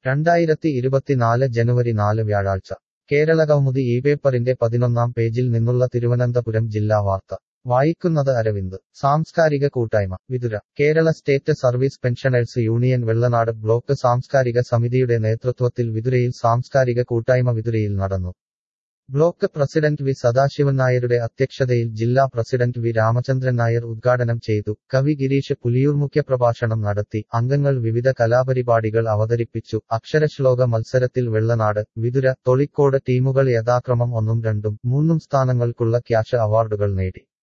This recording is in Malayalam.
രണ്ടായിരത്തി ഇരുപത്തിനാല് ജനുവരി നാല് വ്യാഴാഴ്ച കേരള കൗമുദി ഈ പേപ്പറിന്റെ പതിനൊന്നാം പേജിൽ നിന്നുള്ള തിരുവനന്തപുരം ജില്ലാ വാർത്ത വായിക്കുന്നത് അരവിന്ദ് സാംസ്കാരിക കൂട്ടായ്മ Vithura Kerala state service pensioners union Vellanad block സാംസ്കാരിക സമിതിയുടെ നേതൃത്വത്തിൽ വിതുരയിൽ സാംസ്കാരിക കൂട്ടായ്മ വിതുരയിൽ നടന്നു ബ്ലോക്ക് പ്രസിഡന്റ് വി സദാശിവൻ നായരുടെ അധ്യക്ഷതയിൽ ജില്ലാ പ്രസിഡന്റ് വി രാമചന്ദ്രൻ നായർ ഉദ്ഘാടനം ചെയ്തു കവി ഗിരീഷ് പുലിയൂർ മുഖ്യപ്രഭാഷണം നടത്തി അംഗങ്ങൾ വിവിധ കലാപരിപാടികൾ അവതരിപ്പിച്ചു അക്ഷരശ്ലോക മത്സരത്തിൽ വെള്ളനാട് വിതുര തൊളിക്കോട് ടീമുകൾ യഥാക്രമം ഒന്നും രണ്ടും മൂന്നും സ്ഥാനങ്ങൾക്കുള്ള ക്യാഷ് അവാർഡുകൾ നേടി